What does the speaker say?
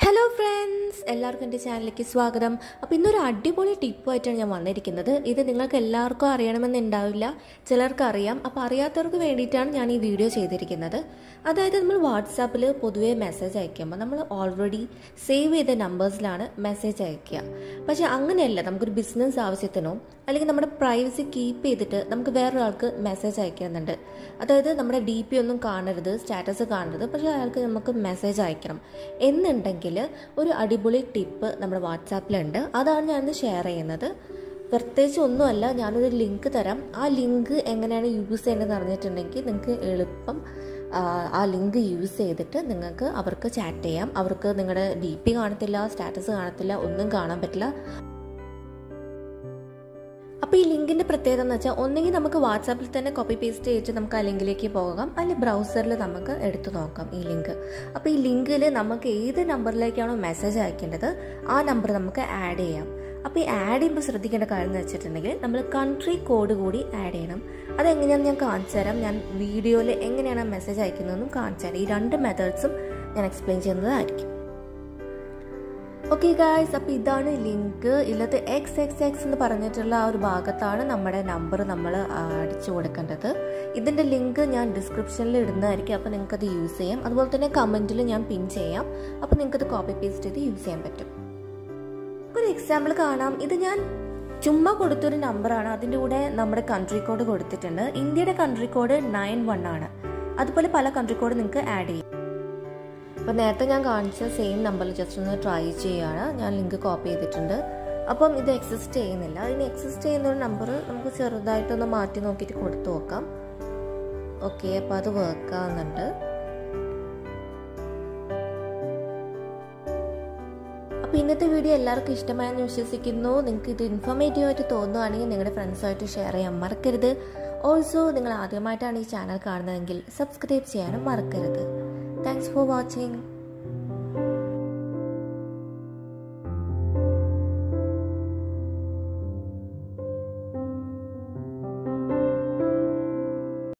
hello friends എല്ലാവർക്കും എൻ്റെ ചാനലിലേക്ക് സ്വാഗതം അപ്പോൾ ഇന്നൊരു അടിപൊളി ടിപ്പുമായിട്ടാണ് ഞാൻ വന്നിരിക്കുന്നത് ഇത് നിങ്ങൾക്ക് എല്ലാവർക്കും അറിയണമെന്നുണ്ടാവില്ല ചിലർക്ക് അറിയാം അപ്പോൾ അറിയാത്തവർക്ക് വേണ്ടിയിട്ടാണ് ഞാൻ ഈ വീഡിയോ ചെയ്തിരിക്കുന്നത് അതായത് നമ്മൾ വാട്സാപ്പിൽ പൊതുവേ മെസ്സേജ് അയക്കുമ്പോൾ നമ്മൾ ഓൾറെഡി സേവ് ചെയ്ത നമ്പേഴ്സിലാണ് മെസ്സേജ് അയക്കുക പക്ഷേ അങ്ങനെയല്ല നമുക്കൊരു ബിസിനസ് ആവശ്യത്തിനോ അല്ലെങ്കിൽ നമ്മുടെ പ്രൈവസി കീപ്പ് ചെയ്തിട്ട് നമുക്ക് വേറൊരാൾക്ക് മെസ്സേജ് അയക്കുന്നുണ്ട് അതായത് നമ്മുടെ ഡി പി ഒന്നും കാണരുത് സ്റ്റാറ്റസ് കാണരുത് പക്ഷേ അയാൾക്ക് നമുക്ക് മെസ്സേജ് അയക്കണം എന്നുണ്ടെങ്കിൽ ഒരു അടിപൊളി ടിപ്പ് നമ്മുടെ വാട്സാപ്പിലുണ്ട് അതാണ് ഞാനിന്ന് ഷെയർ ചെയ്യുന്നത് പ്രത്യേകിച്ച് ഒന്നുമല്ല ഞാനൊരു ലിങ്ക് തരാം ആ ലിങ്ക് എങ്ങനെയാണ് യൂസ് ചെയ്യേണ്ടതെന്ന് അറിഞ്ഞിട്ടുണ്ടെങ്കിൽ നിങ്ങൾക്ക് എളുപ്പം ആ, ആ ലിങ്ക് യൂസ് ചെയ്തിട്ട് നിങ്ങൾക്ക് അവർക്ക് ചാറ്റ് ചെയ്യാം അവർക്ക് നിങ്ങളുടെ ഡി പി കാണത്തില്ല സ്റ്റാറ്റസ് കാണത്തില്ല ഒന്നും കാണാൻ പറ്റില്ല അപ്പോൾ ഈ ലിങ്കിൻ്റെ പ്രത്യേകത എന്ന് വെച്ചാൽ ഒന്നെങ്കിൽ നമുക്ക് വാട്സാപ്പിൽ തന്നെ കോപ്പി പേസ്റ്റ് ചെയ്തിട്ട് നമുക്ക് ആ ലിങ്കിലേക്ക് പോകാം അല്ലെങ്കിൽ ബ്രൗസറിൽ നമുക്ക് എടുത്തു നോക്കാം ഈ ലിങ്ക് അപ്പോൾ ഈ ലിങ്കിൽ നമുക്ക് ഏത് നമ്പറിലേക്കാണോ മെസ്സേജ് അയക്കേണ്ടത് ആ നമ്പർ നമുക്ക് ആഡ് ചെയ്യാം അപ്പോൾ ഈ ആഡ് ചെയ്യുമ്പോൾ ശ്രദ്ധിക്കേണ്ട കാര്യം എന്ന് വെച്ചിട്ടുണ്ടെങ്കിൽ നമ്മൾ കൺട്രി കോഡ് കൂടി ആഡ് ചെയ്യണം അതെങ്ങനെയാണെന്ന് ഞാൻ കാണിച്ചു തരാം ഞാൻ വീഡിയോയിൽ എങ്ങനെയാണ് മെസ്സേജ് അയക്കുന്നതെന്നും കാണിച്ചു തരാം ഈ രണ്ട് മെത്തേഡ്സും ഞാൻ എക്സ്പ്ലെയിൻ ചെയ്യുന്നതായിരിക്കും ഓക്കെ ഗായ്സ് അപ്പോൾ ഇതാണ് ലിങ്ക് ഇതിലത്തെ എക്സ് എക്സ് എക്സ് എന്ന് പറഞ്ഞിട്ടുള്ള ആ ഒരു ഭാഗത്താണ് നമ്മുടെ നമ്പർ നമ്മൾ അടിച്ചു കൊടുക്കേണ്ടത് ഇതിൻ്റെ ലിങ്ക് ഞാൻ ഡിസ്ക്രിപ്ഷനിൽ ഇടുന്നതായിരിക്കും അപ്പോൾ നിങ്ങൾക്കത് യൂസ് ചെയ്യാം അതുപോലെ തന്നെ കമൻറ്റിൽ ഞാൻ പിൻ ചെയ്യാം അപ്പോൾ നിങ്ങൾക്കത് കോപ്പി പേസ്റ്റ് ചെയ്ത് യൂസ് ചെയ്യാൻ പറ്റും ഒരു എക്സാമ്പിൾ കാണാം ഇത് ഞാൻ ചുമ്മാ കൊടുത്തൊരു നമ്പറാണ് അതിൻ്റെ കൂടെ നമ്മുടെ കൺട്രി കോഡ് കൊടുത്തിട്ടുണ്ട് ഇന്ത്യയുടെ കൺട്രി കോഡ് നയൻ വൺ ആണ് അതുപോലെ പല കൺട്രി കോഡ് നിങ്ങൾക്ക് ആഡ് ചെയ്യും അപ്പോൾ നേരത്തെ ഞാൻ കാണിച്ച സെയിം നമ്പറിൽ ജസ്റ്റ് ഒന്ന് ട്രൈ ചെയ്യുകയാണ് ഞാൻ ലിങ്ക് കോപ്പി ചെയ്തിട്ടുണ്ട് അപ്പം ഇത് എക്സിസ്റ്റ് ചെയ്യുന്നില്ല ഇനി എക്സിസ്റ്റ് ചെയ്യുന്ന ഒരു നമ്പർ നമുക്ക് ചെറുതായിട്ടൊന്ന് മാറ്റി നോക്കിയിട്ട് കൊടുത്തു നോക്കാം ഓക്കെ അപ്പോൾ അത് വർക്ക് ആവുന്നുണ്ട് അപ്പോൾ ഇന്നത്തെ വീഡിയോ എല്ലാവർക്കും ഇഷ്ടമായെന്ന് വിശ്വസിക്കുന്നു നിങ്ങൾക്ക് ഇത് ഇൻഫോർമേറ്റീവ് ആയിട്ട് തോന്നുകയാണെങ്കിൽ നിങ്ങളുടെ ഫ്രണ്ട്സുമായിട്ട് ഷെയർ ചെയ്യാൻ മറക്കരുത് ഓൾസോ നിങ്ങൾ ആദ്യമായിട്ടാണ് ഈ ചാനൽ കാണുന്നതെങ്കിൽ സബ്സ്ക്രൈബ് ചെയ്യാനും മറക്കരുത് താങ്ക്സ് ഫോർ വാച്ചിങ്